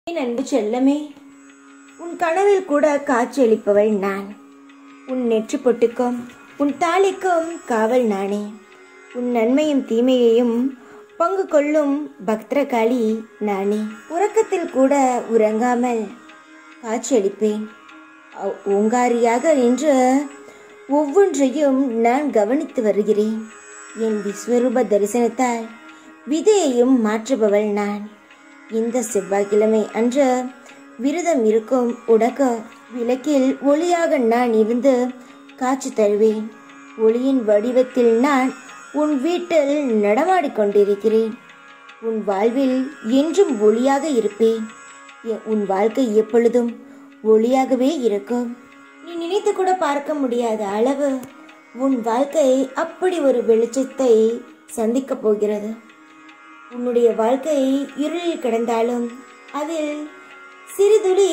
என் அன்பு செல்லமே உன் கனவில் கூட காட்சியளிப்பவள் நான் உன் நெற்றி பொட்டுக்கும் உன் தாலிக்கும் காவல் நானே உன் நன்மையும் தீமையையும் பங்கு கொள்ளும் பக்திரகாளி நானே உறக்கத்தில் கூட உறங்காமல் காட்சியளிப்பேன் அவ்- ஓங்காரியாக நின்று ஒவ்வொன்றையும் நான் கவனித்து வருகிறேன் என் விஸ்வரூப தரிசனத்தால் விதையையும் மாற்றுபவள் நான் இந்த செவ்வாய்க்கிழமை அன்று விரதம் இருக்கும் உனக்கு விளக்கில் ஒளியாக நான் இருந்து காட்சி தருவேன் ஒளியின் வடிவத்தில் நான் உன் வீட்டில் நடமாடிக் கொண்டிருக்கிறேன் உன் வாழ்வில் என்றும் ஒளியாக இருப்பேன் எ- உன் வாழ்க்கை எப்பொழுதும் ஒளியாகவே இருக்கும் நீ நினைத்து கூட பார்க்க முடியாத அளவு உன் வாழ்க்கை அப்படி ஒரு வெளிச்சத்தை சந்திக்கப் போகிறது உன்னுடைய வாழ்க்கை இருளில் கிடந்தாலும் அதில் சிறிதுளி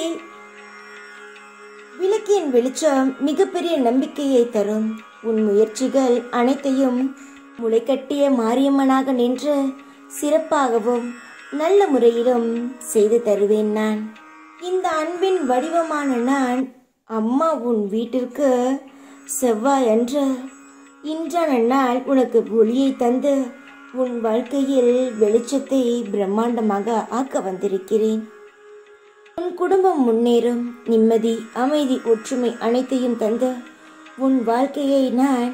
விளக்கின் வெளிச்சம் மிகப்பெரிய நம்பிக்கையை தரும் உன் முயற்சிகள் அனைத்தையும் முளைக்கட்டிய மாரியம்மனாக நின்று சிறப்பாகவும் நல்ல முறையிலும் செய்து தருவேன் நான் இந்த அன்பின் வடிவமான நான் அம்மா உன் வீட்டிற்கு செவ்வாய் அன்று இன்றான நாள் உனக்கு ஒளியை தந்து உன் வாழ்க்கையில் வெளிச்சத்தை பிரம்மாண்டமாக ஆக்க வந்திருக்கிறேன் உன் குடும்பம் முன்னேறும் நிம்மதி அமைதி ஒற்றுமை அனைத்தையும் தந்து உன் வாழ்க்கையை நான்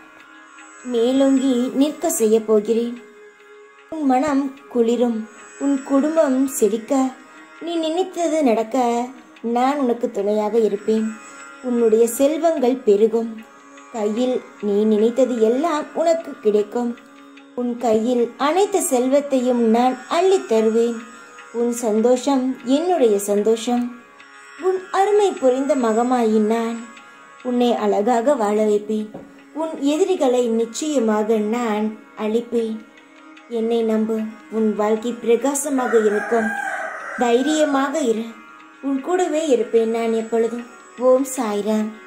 மேலோங்கி நிற்க செய்ய போகிறேன் உன் மனம் குளிரும் உன் குடும்பம் செழிக்க நீ நினைத்தது நடக்க நான் உனக்கு துணையாக இருப்பேன் உன்னுடைய செல்வங்கள் பெருகும் கையில் நீ நினைத்தது எல்லாம் உனக்கு கிடைக்கும் உன் கையில் அனைத்து செல்வத்தையும் நான் அள்ளித் தருவேன் உன் சந்தோஷம் என்னுடைய சந்தோஷம் உன் அருமை புரிந்த மகமாயின் நான் உன்னை அழகாக வாழ வைப்பேன் உன் எதிரிகளை நிச்சயமாக நான் அழிப்பேன் என்னை நம்பு உன் வாழ்க்கை பிரகாசமாக இருக்கும் தைரியமாக இரு உன் கூடவே இருப்பேன் நான் எப்பொழுதும் ஓம் சாய்ராம்